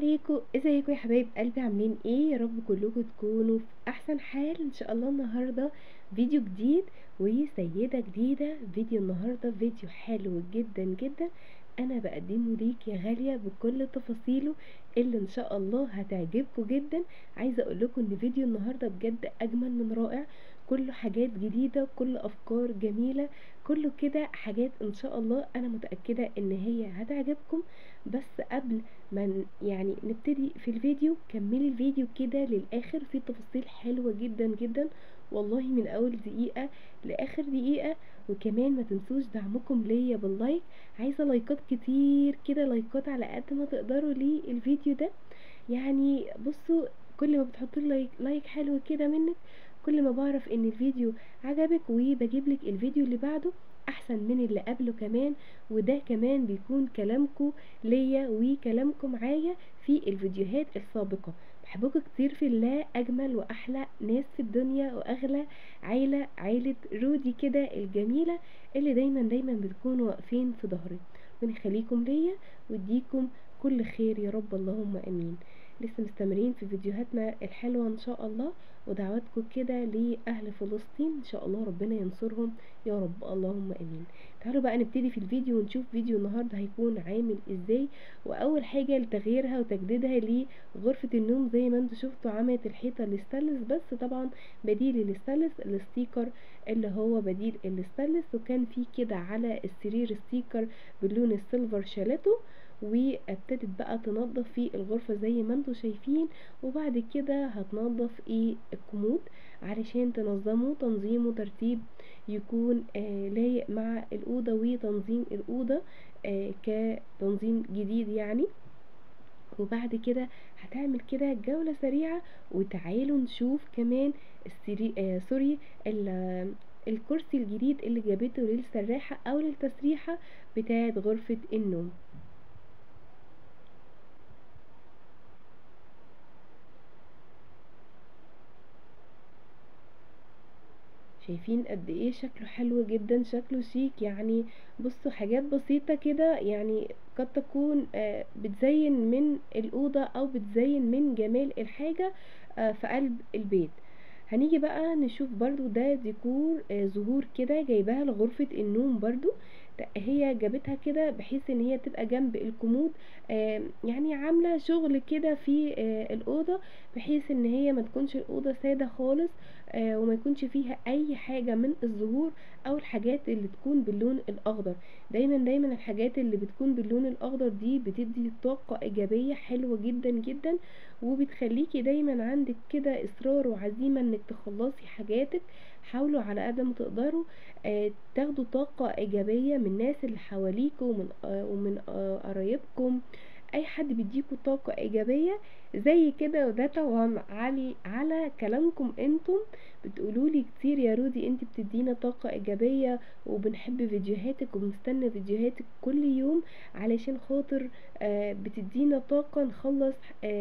عليكم ازيكم يا حبايب قلبي عاملين ايه يا رب كلكم تكونوا في احسن حال ان شاء الله النهارده فيديو جديد وسيده جديده فيديو النهارده فيديو حلو جدا جدا انا بقدمه ليك يا غاليه بكل تفاصيله اللي ان شاء الله هتعجبكم جدا عايزه اقول لكم ان فيديو النهارده بجد اجمل من رائع كله حاجات جديده كل افكار جميله كله كده حاجات ان شاء الله انا متاكده ان هي هتعجبكم بس قبل ما ن- يعني نبتدي في الفيديو كملي الفيديو كده للاخر في تفاصيل حلوه جدا جدا والله من اول دقيقه لاخر دقيقه وكمان ما تنسوش دعمكم ليا باللايك عايزه لايكات كتير كده لايكات على قد ما تقدروا للفيديو ده يعني بصوا كل ما بتحطوا لي لايك, لايك حلو كده منك كل ما بعرف ان الفيديو عجبك وبجيب لك الفيديو اللي بعده احسن من اللي قبله كمان وده كمان بيكون كلامكم ليا وكلامكم معايا في الفيديوهات السابقة بحبكم كتير في الله اجمل واحلى ناس في الدنيا واغلى عيلة عيلة رودي كده الجميلة اللي دايما دايما بتكونوا واقفين في ظهري ونخليكم ليا واديكم كل خير يا رب اللهم امين لسه مستمرين في فيديوهاتنا الحلوة ان شاء الله ودعواتكم كده لأهل فلسطين ان شاء الله ربنا ينصرهم يا رب اللهم امين تعالوا بقى نبتدي في الفيديو ونشوف فيديو النهاردة هيكون عامل ازاي واول حاجة لتغييرها وتجديدها لغرفة النوم زي ما انتوا شفتوا عملت الحيطة الاستانلس بس طبعا بديل الاستانلس الستيكر اللي هو بديل الاستانلس وكان في كده على السرير ستيكر باللون السيلفر شالته وابتدت بقى تنظف في الغرفة زي ما انتوا شايفين وبعد كده هتنظف ايه الكومود علشان تنظمه تنظيم وترتيب يكون آه لايق مع الأوضة وتنظيم الأوضة آه كتنظيم جديد يعني وبعد كده هتعمل كده جولة سريعة وتعالوا نشوف كمان السري... آه سوري ال... الكرسي الجديد اللي جابته للسراحة أو للتسريحة بتاعة غرفة النوم شايفين قد ايه شكله حلو جدا شكله شيك يعني بصوا حاجات بسيطة كده يعني قد تكون آه بتزين من الأوضة أو بتزين من جمال الحاجة آه في قلب البيت هنيجي بقى نشوف برضو ده ديكور آه زهور كده جايباها لغرفة النوم برضو هي جابتها كده بحيث ان هي تبقى جنب الكومود آه يعني عامله شغل كده في آه الاوضه بحيث ان هي ما تكونش الاوضه ساده خالص آه وما يكونش فيها اي حاجه من الزهور او الحاجات اللي تكون باللون الاخضر دايما دايما الحاجات اللي بتكون باللون الاخضر دي بتدي طاقه ايجابيه حلوه جدا جدا وبتخليكي دايما عندك كده اصرار وعزيمه انك تخلصي حاجاتك حاولوا على قد ما تقدروا آه تاخدوا طاقة إيجابية من الناس اللي حواليكم ومن آه ومن قرايبكم آه أي حد بيديكوا طاقة إيجابية زي كده وده طبعا على على كلامكم انتم بتقولولي كتير يا رودي انت بتدينا طاقة إيجابية وبنحب فيديوهاتك وبنستنى فيديوهاتك كل يوم علشان خاطر بتدينا طاقة نخلص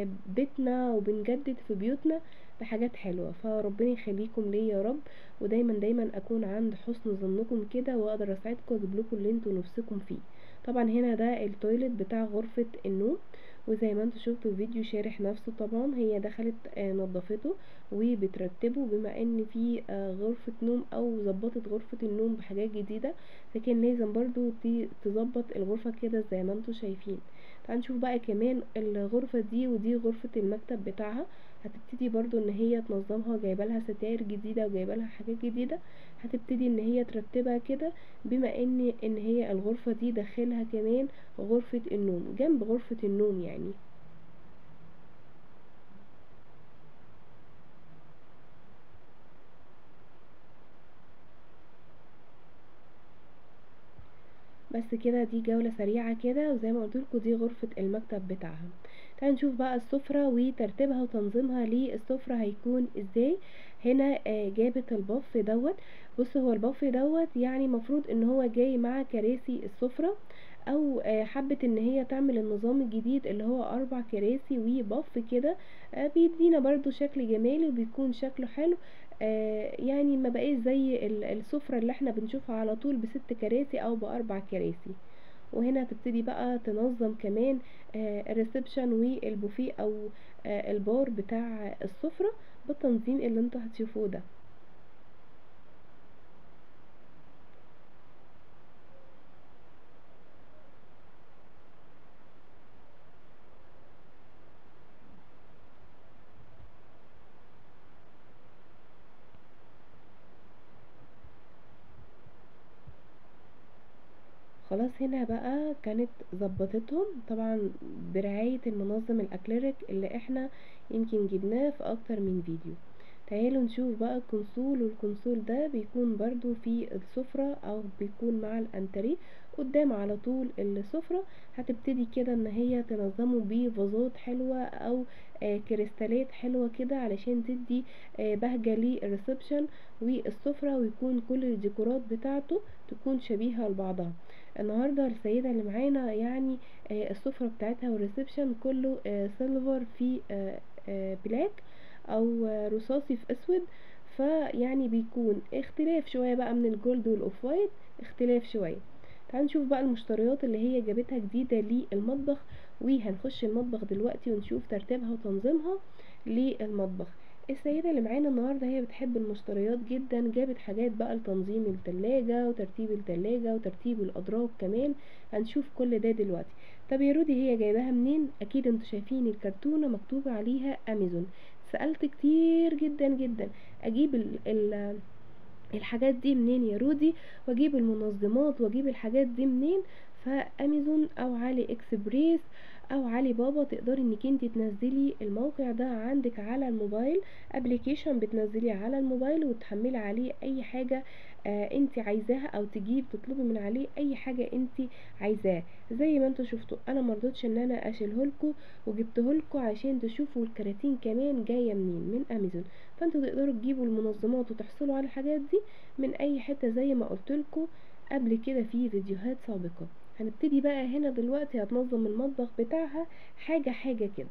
بيتنا وبنجدد في بيوتنا بحاجات حلوة فربنا يخليكم ليا يا رب ودايما دايما اكون عند حسن ظنكم كده واقدر اساعدكم واجيب لكم اللي انتوا نفسكم فيه طبعا هنا ده التويلت بتاع غرفة النوم وزي ما انتوا شفتوا الفيديو شارح نفسه طبعا هي دخلت آه نظفته وبترتبه بما ان في آه غرفة نوم او ظبطت غرفة النوم بحاجات جديدة فكان لازم برضو تظبط الغرفة كده زي ما انتوا شايفين تعالوا نشوف بقى كمان الغرفة دي ودي غرفة المكتب بتاعها هتبتدي برضو ان هي تنظمها وجايبه لها ستاير جديده وجايبه لها حاجات جديده هتبتدي ان هي ترتبها كده بما ان ان هي الغرفه دي داخلها كمان غرفه النوم جنب غرفه النوم يعني بس كده دي جولة سريعة كده وزي ما قلت لكم دي غرفة المكتب بتاعها تعالوا نشوف بقى السفرة وترتيبها وتنظيمها للسفرة هيكون ازاي هنا آه جابت البف دوت بص هو البف دوت يعني مفروض ان هو جاي مع كراسي السفرة او آه حبت ان هي تعمل النظام الجديد اللي هو اربع كراسي وبف كده آه بيدينا برضو شكل جمالي وبيكون شكله حلو آه يعني ما بقاش زي السفرة اللي احنا بنشوفها على طول بست كراسي او باربع كراسي وهنا هتبتدي بقى تنظم كمان آه، الريسبشن والبوفيه او آه، البار بتاع السفرة بالتنظيم اللي انتوا هتشوفوه ده خلاص هنا بقى كانت ظبطتهم طبعا برعاية المنظم الاكليريك اللي احنا يمكن جبناه في اكتر من فيديو تعالوا نشوف بقى الكونسول والكونسول ده بيكون برضو في السفرة او بيكون مع الانتريه قدام على طول السفرة هتبتدي كده ان هي تنظمه بفازات حلوة او آه كريستالات حلوة كده علشان تدي آه بهجة للريسبشن والسفرة ويكون كل الديكورات بتاعته تكون شبيهة لبعضها النهاردة السيدة اللي معانا يعني آه السفرة بتاعتها والريسبشن كله آه سيلفر في آه آه بلاك او آه رصاصي في اسود فيعني بيكون اختلاف شوية بقى من الجولد والاوف وايت اختلاف شوية تعالوا نشوف بقى المشتريات اللي هي جابتها جديدة للمطبخ وهنخش المطبخ دلوقتي ونشوف ترتيبها وتنظيمها للمطبخ السيدة اللي معانا النهاردة هي بتحب المشتريات جدا جابت حاجات بقى لتنظيم التلاجة وترتيب التلاجة وترتيب الأدراج كمان هنشوف كل ده دلوقتي طب يا رودي هي جايباها منين اكيد انتوا شايفين الكرتونة مكتوب عليها امازون سألت كتير جدا جدا اجيب ال ال الحاجات دي منين يا رودي واجيب المنظمات واجيب الحاجات دي منين فامازون او علي اكسبريس او علي بابا تقدري انك انت تنزلي الموقع ده عندك على الموبايل ابلكيشن بتنزليه على الموبايل وتحملي عليه اي حاجة آه انت عايزاها او تجيب تطلبي من عليه اي حاجة انت عايزاها زي ما انتوا شفتوا انا مرضتش ان انا اشيلهولكوا وجبتهولكوا عشان تشوفوا الكراتين كمان جاية منين من امازون فانتوا تقدروا تجيبوا المنظمات وتحصلوا على الحاجات دي من اي حتة زي ما قلتلكوا قبل كده في فيديوهات سابقة هنبتدي بقى هنا دلوقتي هتنظم المطبخ بتاعها حاجة حاجة كده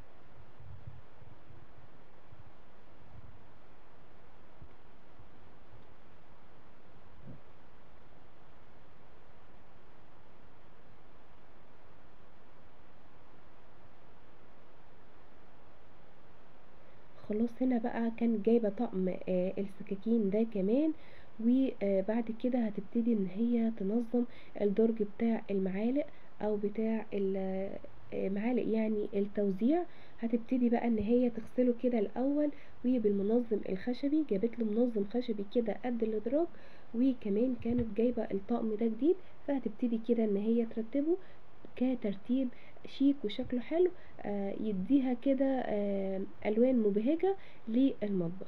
خلاص هنا بقى كان جايبة طقم آه السكاكين ده كمان وبعد كده هتبتدي ان هي تنظم الدرج بتاع المعالق او بتاع المعالق يعني التوزيع هتبتدي بقى ان هي تغسله كده الاول وبالمنظم الخشبي جابت له منظم خشبي كده قد الادراج وكمان كانت جايبه الطقم ده جديد فهتبتدي كده ان هي ترتبه كترتيب شيك وشكله حلو آه يديها كده آه الوان مبهجه للمطبخ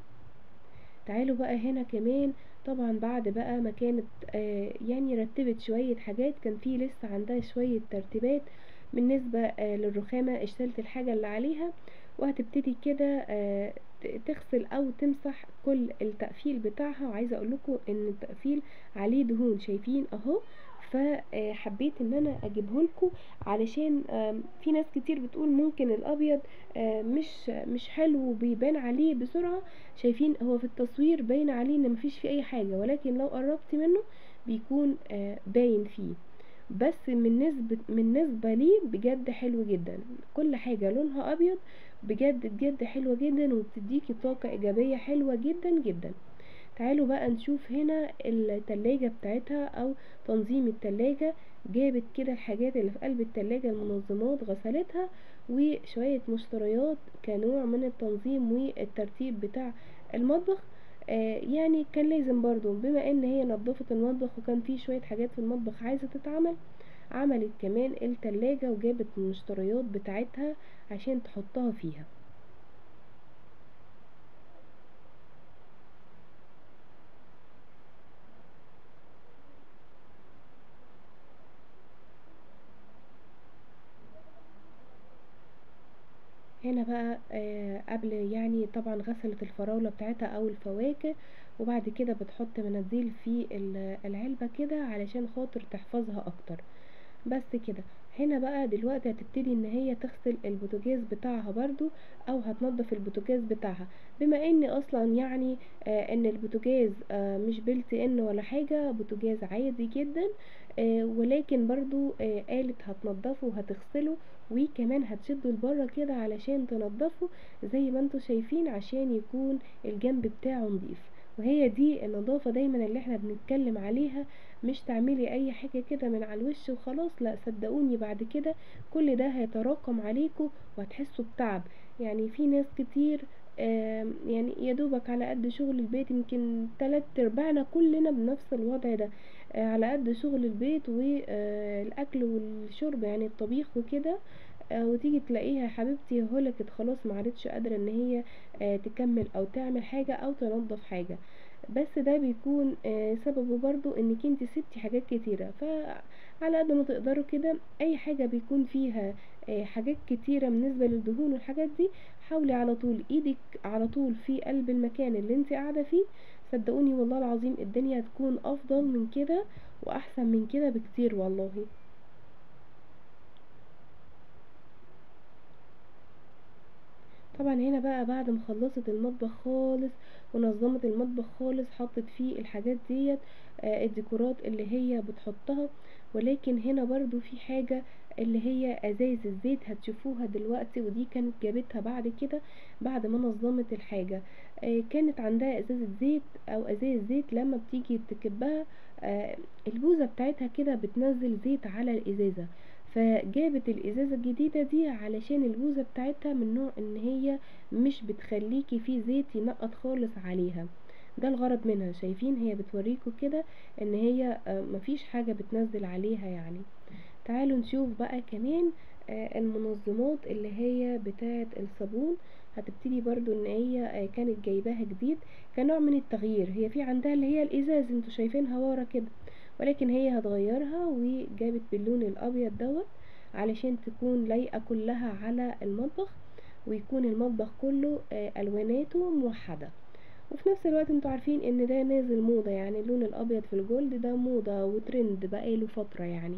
تعالوا بقى هنا كمان طبعا بعد بقى ما كانت آه يعني رتبت شوية حاجات كان في لسه عندها شوية ترتيبات بالنسبة آه للرخامة اشتلت الحاجة اللي عليها وهتبتدي كده آه تغسل او تمسح كل التقفيل بتاعها وعايزة اقول لكم ان التقفيل عليه دهون شايفين اهو فحبيت ان انا اجيبه لكم علشان في ناس كتير بتقول ممكن الابيض مش مش حلو وبيبان عليه بسرعه شايفين هو في التصوير باين عليه ان مفيش فيه اي حاجه ولكن لو قربت منه بيكون باين فيه بس من نسبة من نسبة ليه بجد حلو جدا كل حاجة لونها ابيض بجد بجد حلوة جدا وبتديكي طاقة ايجابية حلوة جدا جدا تعالوا بقى نشوف هنا التلاجة بتاعتها او تنظيم التلاجة جابت كده الحاجات اللي في قلب التلاجة المنظمات غسلتها وشوية مشتريات كنوع من التنظيم والترتيب بتاع المطبخ آه يعني كان لازم برضو بما ان هي نظفت المطبخ وكان في شوية حاجات في المطبخ عايزة تتعمل عملت كمان التلاجة وجابت المشتريات بتاعتها عشان تحطها فيها هنا بقى آه قبل يعني طبعا غسلت الفراولة بتاعتها او الفواكه وبعد كده بتحط مناديل في العلبة كده علشان خاطر تحفظها اكتر بس كده هنا بقى دلوقتي هتبتدي ان هي تغسل البوتاجاز بتاعها برضو او هتنضف البوتاجاز بتاعها بما ان اصلا يعني آه ان البوتاجاز آه مش بلت ان ولا حاجة بوتاجاز عادي جدا آه ولكن برضو آه قالت هتنضفه وهتغسله وكمان هتشده لبره كده علشان تنضفه زي ما انتوا شايفين عشان يكون الجنب بتاعه نضيف وهي دي النظافة دايما اللي احنا بنتكلم عليها مش تعملي اي حاجة كده من على الوش وخلاص لا صدقوني بعد كده كل ده هيتراكم عليكم وهتحسوا بتعب يعني في ناس كتير يعني يا دوبك على قد شغل البيت يمكن تلات ارباعنا كلنا بنفس الوضع ده على قد شغل البيت والاكل والشرب يعني الطبيخ وكده وتيجي تلاقيها يا حبيبتي هلكت خلاص معرفتش قادرة ان هي تكمل او تعمل حاجة او تنظف حاجة بس ده بيكون سببه برضو انك انت سبتي حاجات كتيرة فعلى قد ما تقدروا كده اي حاجة بيكون فيها حاجات كتيرة بالنسبة للدهون والحاجات دي حاولي على طول ايدك على طول في قلب المكان اللي انت قاعدة فيه صدقوني والله العظيم الدنيا هتكون افضل من كده واحسن من كده بكتير والله طبعا هنا بقى بعد ما خلصت المطبخ خالص ونظمت المطبخ خالص حطت فيه الحاجات ديت آه الديكورات اللي هي بتحطها ولكن هنا برضو في حاجة اللي هي ازايز الزيت هتشوفوها دلوقتي ودي كانت جابتها بعد كده بعد ما نظمت الحاجة آه كانت عندها ازازة زيت او ازايز زيت لما بتيجي تكبها آه البوزة بتاعتها كده بتنزل زيت على الازازة فجابت الازازة الجديدة دي علشان البوزة بتاعتها من نوع ان هي مش بتخليكي فيه زيت ينقط خالص عليها ده الغرض منها شايفين هي بتوريكوا كده ان هي مفيش حاجة بتنزل عليها يعني تعالوا نشوف بقى كمان المنظمات اللي هي بتاعة الصابون هتبتدي برضو ان هي كانت جايباها جديد كنوع من التغيير هي في عندها اللي هي الازاز انتوا شايفينها ورا كده ولكن هي هتغيرها وجابت باللون الابيض دوت علشان تكون لايقة كلها على المطبخ ويكون المطبخ كله الواناته موحدة وفي نفس الوقت انتوا عارفين ان ده نازل موضة يعني اللون الابيض في الجولد ده موضة وترند بقاله فترة يعني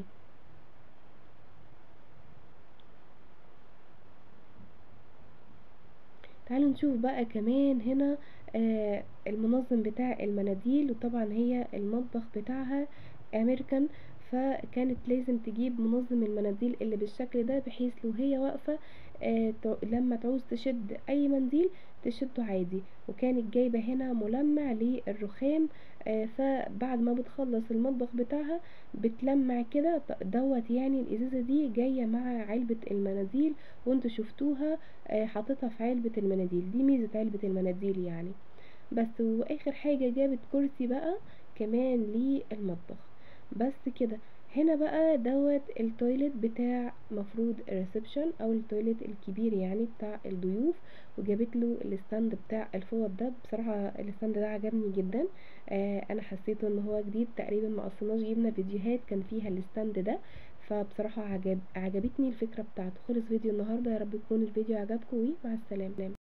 تعالوا نشوف بقى كمان هنا آه المنظم بتاع المناديل وطبعا هي المطبخ بتاعها امريكان فكانت لازم تجيب منظم المناديل اللي بالشكل ده بحيث لو هي واقفة آه لما تعوز تشد اي منديل تشده عادي وكانت جايبة هنا ملمع للرخام آه فبعد ما بتخلص المطبخ بتاعها بتلمع كده دوت يعني الازازة دي جاية مع علبة المناديل وانتوا شفتوها آه حاططها في علبة المناديل دي ميزة علبة المناديل يعني بس واخر حاجة جابت كرسي بقى كمان للمطبخ بس كده هنا بقى دوت التويلت بتاع مفروض الريسبشن او التويلت الكبير يعني بتاع الضيوف وجابت له الستاند بتاع الفوط ده بصراحه الستاند ده عجبني جدا آه انا حسيته ان هو جديد تقريبا ما قصناش جبنا فيديوهات كان فيها الستاند ده فبصراحه عجب عجبتني الفكره بتاعته خلص فيديو النهارده يا رب يكون الفيديو عجبكم ومع السلامه